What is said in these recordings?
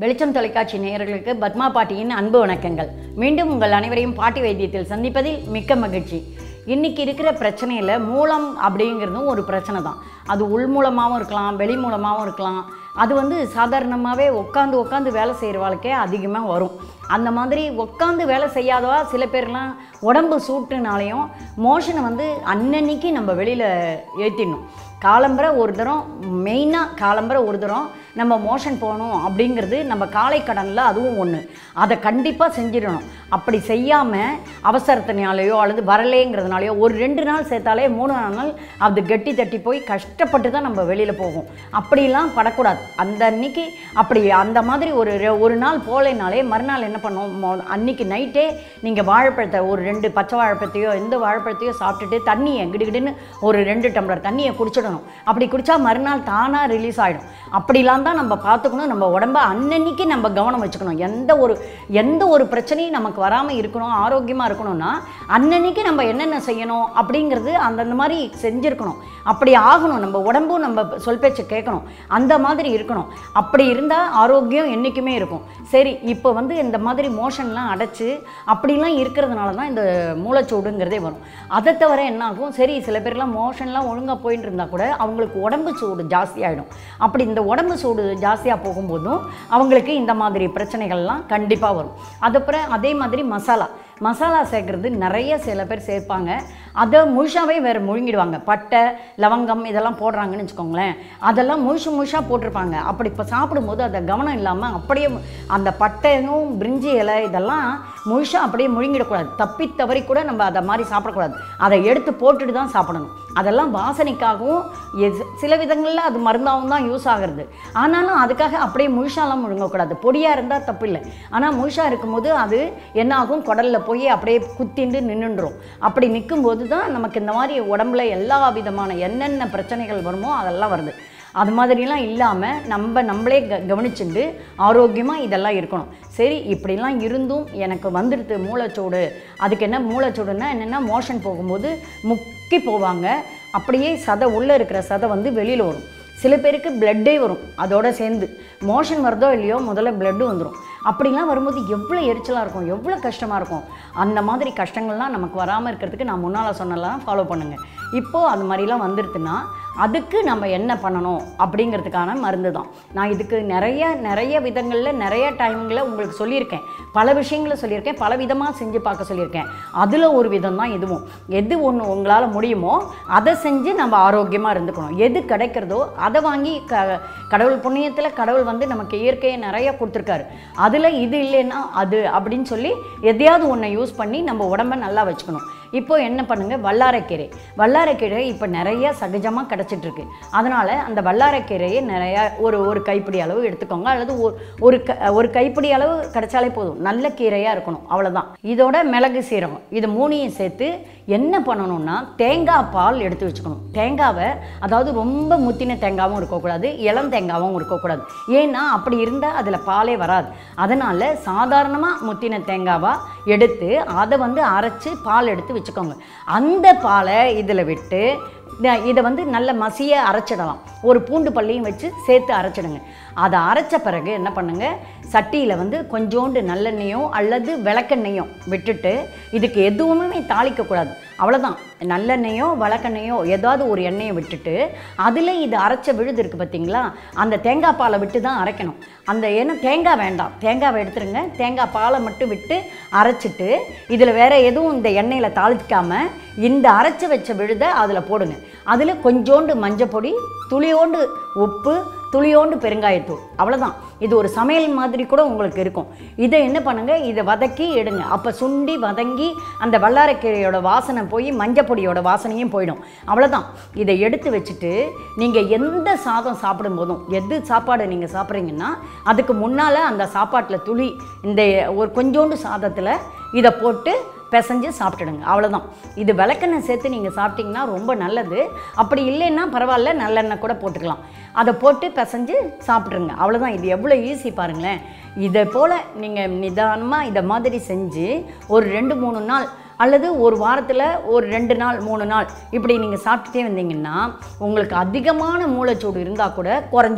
வெளிச்சம் தொலைக்காட்சி நேயர்களுக்கு பத்மா பாட்டியின் அன்பு வணக்கங்கள் மீண்டும் உங்கள் அனைவரையும் பாட்டி வைத்தியத்தில் சந்திப்பதில் மிக்க மகிழ்ச்சி இன்னைக்கு இருக்கிற பிரச்சனையில் மூலம் அப்படிங்கிறதும் ஒரு பிரச்சனை தான் அது உள் மூலமாகவும் இருக்கலாம் வெளி மூலமாகவும் இருக்கலாம் அது வந்து சாதாரணமாகவே உட்காந்து உட்காந்து வேலை செய்கிற வாழ்க்கையே அதிகமாக வரும் அந்த மாதிரி உட்காந்து வேலை செய்யாதவா சில பேர்லாம் உடம்பு சூட்டுனாலையும் மோஷனை வந்து அன்னன்னைக்கு நம்ம வெளியில் ஏற்றிடணும் காலம்பரை ஒரு தரம் மெயினாக காலம்பரை ஒரு தரம் நம்ம மோஷன் போகணும் அப்படிங்கிறது நம்ம காலை கடனில் அதுவும் ஒன்று அதை கண்டிப்பாக செஞ்சிடணும் அப்படி செய்யாமல் அவசரத்தினாலேயோ அல்லது வரலேங்கிறதுனாலையோ ஒரு ரெண்டு நாள் சேர்த்தாலே மூணு நாள் அது கெட்டி தட்டி போய் கஷ்டப்பட்டு தான் நம்ம வெளியில் போகும் அப்படிலாம் படக்கூடாது அந்த அன்னைக்கு அப்படி அந்த மாதிரி ஒரு ரெ- ஒரு நாள் போகலைனாலே மறுநாள் என்ன பண்ணுவோம் மொ- அன்னைக்கு நைட்டே நீங்கள் வாழைப்பழத்தை ஒரு ரெண்டு பச்சை வாழைப்பழத்தையோ எந்த வாழைப்பழத்தையோ சாப்பிட்டுட்டு தண்ணியை கிடுகிடுன்னு ஒரு ரெண்டு டம்ளர் தண்ணியை குடிச்சிடணும் அப்படி குடித்தா மறுநாள் தானாக ரிலீஸ் ஆகிடும் அப்படிலாம் தான் நம்ம பார்த்துக்கணும் நம்ம உடம்ப அன்னன்னைக்கு நம்ம கவனம் வச்சுக்கணும் எந்த ஒரு எந்த ஒரு பிரச்சனையும் நமக்கு வராமல் இருக்கணும் ஆரோக்கியமாக இருக்கணும்னா அன்னன்னைக்கு நம்ம என்னென்ன செய்யணும் அப்படிங்கிறது அந்தந்த மாதிரி செஞ்சுருக்கணும் அப்படி ஆகணும் நம்ம உடம்பும் நம்ம சொல் பேச்சு கேட்கணும் அந்த மாதிரி இருக்கணும் அப்படி இருந்தால் ஆரோக்கியம் என்றைக்குமே இருக்கும் சரி இப்போ வந்து இந்த மாதிரி மோஷன்லாம் அடைச்சு அப்படிலாம் இருக்கிறதுனால தான் இந்த மூளைச்சூடுங்கிறதே வரும் அதை தவிர என்ன ஆகும் சரி சில பேர்லாம் மோஷன்லாம் ஒழுங்காக போயிட்டு இருந்தால் கூட அவங்களுக்கு உடம்பு சூடு ஜாஸ்தி ஆகிடும் அப்படி இந்த உடம்பு சூடு ஜாஸ்தியாக போகும்போதும் அவங்களுக்கு இந்த மாதிரி பிரச்சனைகள்லாம் கண்டிப்பாக வரும் அதுக்கப்புறம் அதே மாதிரி மசாலா மசாலா சேர்க்குறது நிறைய சில பேர் சேர்ப்பாங்க அதை முழுசாவே வேறு முழுங்கிடுவாங்க பட்டை லவங்கம் இதெல்லாம் போடுறாங்கன்னு வச்சுக்கோங்களேன் அதெல்லாம் முழுசு முழுசாக போட்டிருப்பாங்க அப்படி இப்போ சாப்பிடும்போது அதை கவனம் இல்லாமல் அப்படியே அந்த பட்டையும் பிரிஞ்சி இலை இதெல்லாம் முழுசாக அப்படியே முழுங்கிடக்கூடாது தப்பி தவறி கூட நம்ம அதை மாதிரி சாப்பிடக்கூடாது அதை எடுத்து போட்டுட்டு தான் சாப்பிடணும் அதெல்லாம் வாசனைக்காகவும் எது- சில விதங்களில் அது மருந்தாகவும் தான் யூஸ் ஆகிறது ஆனாலும் அதுக்காக அப்படியே முழுசாலாம் முழுங்கக்கூடாது பொடியாக இருந்தால் தப்பு இல்லை ஆனால் முழுசாக இருக்கும்போது அது என்ன ஆகும் குடலில் போய் அப்படியே குத்திண்டு நின்றுடும் அப்படி நிற்கும்போது தான் நமக்கு இந்த மாதிரி உடம்புல எல்லா விதமான என்னென்ன பிரச்சனைகள் வருமோ அதெல்லாம் வருது அது மாதிரிலாம் இல்லாமல் நம்ம நம்மளே க கவனிச்சுண்டு ஆரோக்கியமாக இதெல்லாம் இருக்கணும் சரி இப்படிலாம் இருந்தும் எனக்கு வந்துடுது மூளைச்சூடு அதுக்கு என்ன மூளைச்சூடுன்னா என்னென்னா மோஷன் போகும்போது முக்கி போவாங்க அப்படியே சதை உள்ளே இருக்கிற சதை வந்து வெளியில் வரும் சில பேருக்கு பிளட்டே வரும் அதோட சேர்ந்து மோஷன் வருதோ இல்லையோ முதல்ல பிளட்டு வந்துடும் அப்படிலாம் வரும்போது எவ்வளோ எரிச்சலாக இருக்கும் எவ்வளோ கஷ்டமாக இருக்கும் அந்த மாதிரி கஷ்டங்கள்லாம் நமக்கு வராமல் இருக்கிறதுக்கு நான் முன்னால் சொன்னலாம் ஃபாலோ பண்ணுங்கள் இப்போது அது மாதிரிலாம் வந்துடுதுன்னா அதுக்கு நம்ம என்ன பண்ணணும் அப்படிங்கிறதுக்கான மருந்து தான் நான் இதுக்கு நிறைய நிறைய விதங்களில் நிறைய டைமில் உங்களுக்கு சொல்லியிருக்கேன் பல விஷயங்களை சொல்லியிருக்கேன் பல விதமாக செஞ்சு பார்க்க சொல்லியிருக்கேன் அதில் ஒரு விதம் தான் இதுவும் எது ஒன்று உங்களால் முடியுமோ அதை செஞ்சு நம்ம ஆரோக்கியமாக இருந்துக்கணும் எது கிடைக்கிறதோ அதை வாங்கி க கடவுள் புண்ணியத்தில் கடவுள் வந்து நமக்கு இயற்கையை நிறைய கொடுத்துருக்காரு அதில் இது இல்லைன்னா அது அப்படின்னு சொல்லி எதையாவது ஒன்றை யூஸ் பண்ணி நம்ம உடம்ப நல்லா வச்சுக்கணும் இப்போ என்ன பண்ணுங்க வல்லாரைக்கீரை வல்லாரைக்கீரை இப்போ நிறைய சகஜமாக கிடச்சிட்டு இருக்கு அதனால் அந்த வல்லாரைக்கீரையை நிறைய ஒரு ஒரு கைப்பிடி அளவு எடுத்துக்கோங்க அல்லது ஒரு ஒரு க ஒரு கைப்பிடி அளவு கிடைச்சாலே போதும் நல்ல கீரையாக இருக்கணும் அவ்வளோதான் இதோட மிளகு சீரகம் இது மூணையும் சேர்த்து என்ன பண்ணணும்னா தேங்காய் பால் எடுத்து வச்சுக்கணும் தேங்காவை அதாவது ரொம்ப முத்தின தேங்காவும் இருக்கக்கூடாது இளம் தேங்காவும் இருக்கக்கூடாது ஏன்னா அப்படி இருந்தால் அதில் பாலே வராது அதனால் சாதாரணமாக முத்தின தேங்காவாக எடுத்து அதை வந்து அரைச்சி பால் எடுத்து வச்சுக்கோங்க அந்த பாலை இதில் விட்டு இத- இதை வந்து நல்ல மசிய அரைச்சிடலாம் ஒரு பூண்டு பல்லியும் வச்சு சேர்த்து அரைச்சிடுங்க அதை அரைச்ச பிறகு என்ன பண்ணுங்க சட்டியில் வந்து கொஞ்சோண்டு நல்லெண்ணெயோ அல்லது விளக்கெண்ணெயோ விட்டுட்டு இதுக்கு எதுவுமே தாளிக்கக்கூடாது அவ்வளோதான் நல்லெண்ணெயோ விளக்கெண்ணெயோ ஏதாவது ஒரு எண்ணெயை விட்டுட்டு அதில் இது அரைச்ச விழுது இருக்குது பார்த்தீங்களா அந்த தேங்காய் பாலை விட்டு தான் அரைக்கணும் அந்த ஏன்னா தேங்காய் வேண்டாம் தேங்காவை எடுத்துருங்க தேங்காய் பாலை மட்டும் விட்டு அரைச்சிட்டு இதில் வேற எதுவும் இந்த எண்ணெயில் தாளிக்காம இந்த அரைச்சி வச்ச விழுதை அதில் போடுங்க அதில் கொஞ்சோண்டு மஞ்சப்பொடி துளியோண்டு உப்பு துளியோண்டு பெருங்காயத்தூள் அவ்வளோதான் இது ஒரு சமையல் மாதிரி கூட உங்களுக்கு இருக்கும் இதை என்ன பண்ணுங்க இதை வதக்கி எடுங்க அப்போ சுண்டி வதங்கி அந்த வல்லாரைக்கீரையோட வாசனை போய் மஞ்சப்பொடியோட வாசனையும் போயிடும் அவ்வளோதான் இதை எடுத்து வச்சுட்டு நீங்கள் எந்த சாதம் சாப்பிடும்போதும் எது சாப்பாடு நீங்கள் சாப்பிட்றீங்கன்னா அதுக்கு முன்னால் அந்த சாப்பாட்டில் துளி இந்த ஒரு கொஞ்சோண்டு சாதத்தில் இதை போட்டு பிசைஞ்சு சாப்பிட்டுடுங்க அவ்வளோதான் இது விளக்கெண்ணெய் சேர்த்து நீங்கள் சாப்பிட்டீங்கன்னா ரொம்ப நல்லது அப்படி இல்லைன்னா பரவாயில்ல நல்லெண்ணெய் கூட போட்டுக்கலாம் அதை போட்டு பிசைஞ்சு சாப்பிட்ருங்க அவ்வளோதான் இது எவ்வளோ ஈஸி பாருங்களேன் இதை போல் நீங்கள் நிதானமாக இதை மாதிரி செஞ்சு ஒரு ரெண்டு மூணு நாள் அல்லது ஒரு வாரத்தில் ஒரு ரெண்டு நாள் மூணு நாள் இப்படி நீங்கள் சாப்பிட்டுட்டே வந்தீங்கன்னா உங்களுக்கு அதிகமான மூளைச்சூடு இருந்தால் கூட குறைஞ்சிடும்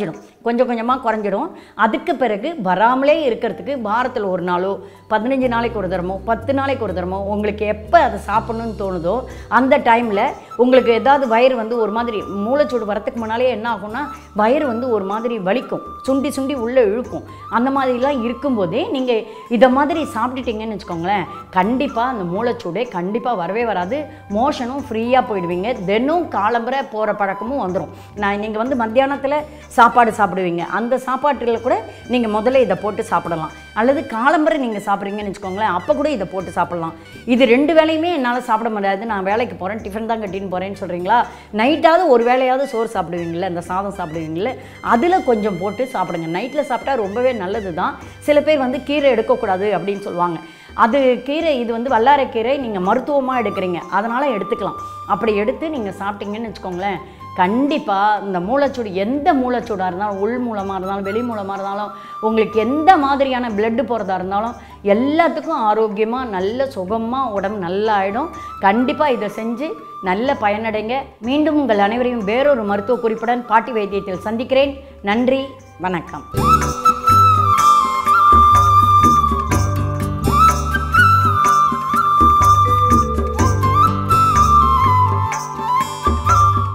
கொஞ்சம் கொஞ்சமாக குறைஞ்சிடும் அதுக்கு பிறகு வராமலே இருக்கிறதுக்கு வாரத்தில் ஒரு நாளோ பதினஞ்சு நாளைக்கு ஒரு தரமோ பத்து நாளைக்கு ஒரு தரமோ உங்களுக்கு எப்போ அதை சாப்பிடணும்னு தோணுதோ அந்த டைமில் உங்களுக்கு ஏதாவது வயிறு வந்து ஒரு மாதிரி மூளைச்சூடு வரத்துக்கு முன்னாலே என்ன ஆகும்னா வயிறு வந்து ஒரு மாதிரி வலிக்கும் சுண்டி சுண்டி உள்ளே இழுக்கும் அந்த மாதிரிலாம் இருக்கும்போதே நீங்கள் இதை மாதிரி சாப்பிட்டுட்டீங்கன்னு வச்சுக்கோங்களேன் கண்டிப்பாக அந்த மூளைச்சூடே கண்டிப்பாக வரவே வராது மோஷனும் ஃப்ரீயாக போயிடுவீங்க தினம் காலம்பரை போகிற பழக்கமும் வந்துடும் நான் நீங்கள் வந்து மத்தியானத்தில் சாப்பாடு சாப்பிடுவீங்க அந்த சாப்பாட்டில் கூட நீங்கள் முதல்ல இதை போட்டு சாப்பிடலாம் அல்லது காலம்பரை நீங்கள் சாப்பிட்றீங்கன்னு வச்சுக்கோங்களேன் அப்போ கூட இதை போட்டு சாப்பிடலாம் இது ரெண்டு வேளையுமே என்னால் சாப்பிட முடியாது நான் வேலைக்கு போகிறேன் டிஃபன் தான் கட்டின்னு போகிறேன்னு சொல்கிறீங்களா நைட்டாவது ஒரு வேளையாவது சோறு சாப்பிடுவீங்களே இந்த சாதம் சாப்பிடுவீங்களே அதில் கொஞ்சம் போட்டு சாப்பிடுங்க நைட்டில் சாப்பிட்டா ரொம்பவே நல்லது தான் சில பேர் வந்து கீரை எடுக்கக்கூடாது அப்படின்னு சொல்லுவாங்க அது கீரை இது வந்து வல்லாரைக்கீரை நீங்கள் மருத்துவமாக எடுக்கிறீங்க அதனால் எடுத்துக்கலாம் அப்படி எடுத்து நீங்கள் சாப்பிட்டீங்கன்னு வச்சுக்கோங்களேன் கண்டிப்பாக இந்த மூளைச்சூடு எந்த மூளைச்சூடாக இருந்தாலும் உள் மூலமாக இருந்தாலும் வெளி மூலமாக இருந்தாலும் உங்களுக்கு எந்த மாதிரியான பிளட்டு போகிறதா இருந்தாலும் எல்லாத்துக்கும் ஆரோக்கியமாக நல்ல சுகமாக உடம்பு நல்லா ஆகிடும் கண்டிப்பாக இதை செஞ்சு நல்ல பயனடைங்க மீண்டும் உங்கள் அனைவரையும் வேறொரு மருத்துவ குறிப்புடன் பாட்டி வைத்தியத்தில் சந்திக்கிறேன் நன்றி வணக்கம்